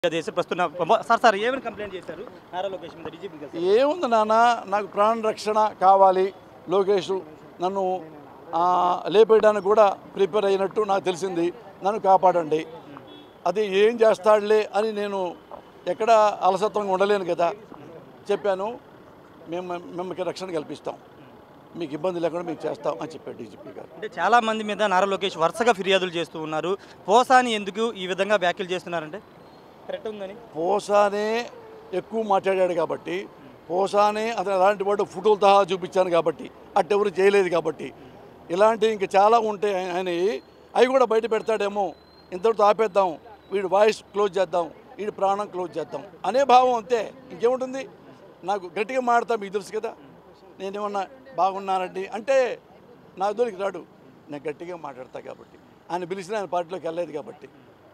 దేశ ప్రస్తుతం sir sir ఏమైనా కంప్లైంట్ చేశారు నారా లోకేష్ మీద డీజీపీ కలిసి ఏముంది నాన్న నాకు ప్రాణ రక్షణ కావాలి లోకేష్ నన్ను ఆ, లేపేయడానికి కూడా ప్రిపేర్ అయినట్టు నాకు తెలిసింది నన్ను కాపాడండి అది ఏం చేస్తాడులే అని నేను ఎక్కడ అలసత్వంగా ఉండలేను కదా చెప్పాను మేము మిమ్మల్ని రక్షణ కల్పిస్తాం మీకు ఇబ్బంది లేకుండా మీకు చేస్తాం అని చెప్పాడు డీజీపీ గారు అంటే చాలా మంది మీద నారా లోకేష్ వరుసగా ఫిర్యాదులు చేస్తూ ఉన్నారు పోసాని ఎందుకు ఈ విధంగా వ్యాఖ్యలు చేస్తున్నారంటే కరెక్ట్ ఉందని పోసానే ఎక్కువ మాట్లాడాడు కాబట్టి పోసానే అతను అలాంటి వాడు ఫోటోలు సహా చూపించాను కాబట్టి అట్టెవరు చేయలేదు కాబట్టి ఇలాంటి ఇంక చాలా ఉంటాయి ఆయన అవి కూడా బయట పెడతాడేమో ఇంతటితో ఆపేద్దాం వీడి వాయిస్ క్లోజ్ చేద్దాం వీడి ప్రాణం క్లోజ్ చేద్దాం అనే భావం అంతే ఇంకేముంటుంది నాకు గట్టిగా మాడతా మీకు తెలుసు కదా నేనేమన్నా బాగున్నానండి అంటే నా దొరికి రాడు నేను గట్టిగా మాట్లాడతా కాబట్టి ఆయన పిలిచిన ఆయన పార్టీలోకి వెళ్ళలేదు కాబట్టి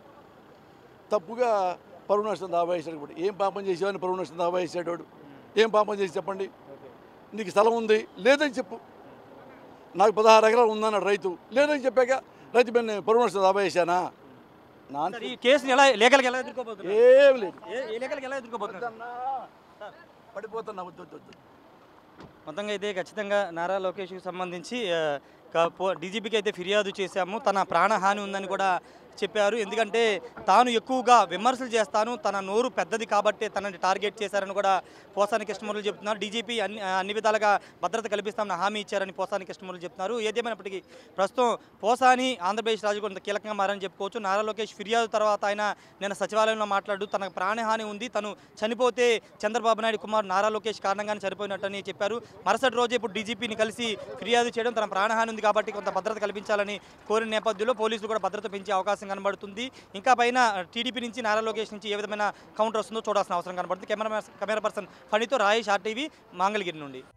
తప్పుగా పరువు నష్టం దావా వేశాడు కూడా ఏం పాపం చేసావని పరువు నష్టం దావా వేసాడు వాడు ఏం పాపం చేసి చెప్పండి నీకు స్థలం ఉంది లేదని చెప్పు నాకు పదహారు ఎకరాలు ఉందన్నాడు రైతు లేదని చెప్పాక రైతు మీద నేను పరువు నష్టం దావా వేశానా నా సార్ ఈ కేసుని ఎలా లేఖలకు ఎలా ఎదుర్కోబోతున్నారు ఏం లేదు ఏ ఏ లేఖలకు ఎలా ఎదుర్కోబోతున్నారు పడిపోతున్నా వద్దు వద్దు వద్దు మొత్తంగా అయితే ఖచ్చితంగా నారా లోకేష్కి సంబంధించి ఆ, క- పో- డీజీపీకి అయితే ఫిర్యాదు చేశాము తన ప్రాణహాని ఉందని కూడా చెప్పారు ఎందుకంటే తాను ఎక్కువగా విమర్శలు చేస్తాను తన నోరు పెద్దది కాబట్టే తనని టార్గెట్ చేశారని కూడా పోసాని కృష్ణమూర్లు చెప్తున్నారు డీజీపీ అన్ని అన్ని విధాలుగా భద్రత కల్పిస్తామని హామీ ఇచ్చారని పోసాని కృష్ణమూర్లు చెప్తున్నారు ఏదేమైనప్పటికీ ప్రస్తుతం పోసాని ఆంధ్రప్రదేశ్ రాజు కొంత కీలకంగా మారని చెప్పుకోవచ్చు నారా లోకేష్ ఫిర్యాదు తర్వాత ఆయన నిన్న సచివాలయంలో మాట్లాడుతూ తనకు ప్రాణహాని ఉంది తను చనిపోతే చంద్రబాబు నాయుడు కుమార్ నారా లోకేష్ కారణంగానే చనిపోయినట్టని చెప్పారు మరుసటి రోజు ఇప్పుడు డీజీపీని కలిసి ఫిర్యాదు చేయడం తన ప్రాణహాని ఉంది కాబట్టి కొంత భద్రత కల్పించాలని కోరిన నేపథ్యంలో పోలీసులు కూడా భద్రత పెంచే అవకాశం కనబడుతుంది ఇంకా పైన టీడీపీ నుంచి నారా లోకేష్ నుంచి ఏ విధమైన కౌంటర్ వస్తుందో చూడాల్సిన అవసరం కనబడుతుంది కెమెరా కెమెరా పర్సన్ ఫణితో రాయేష్ ఆర్టీవీ మంగళగిరి నుండి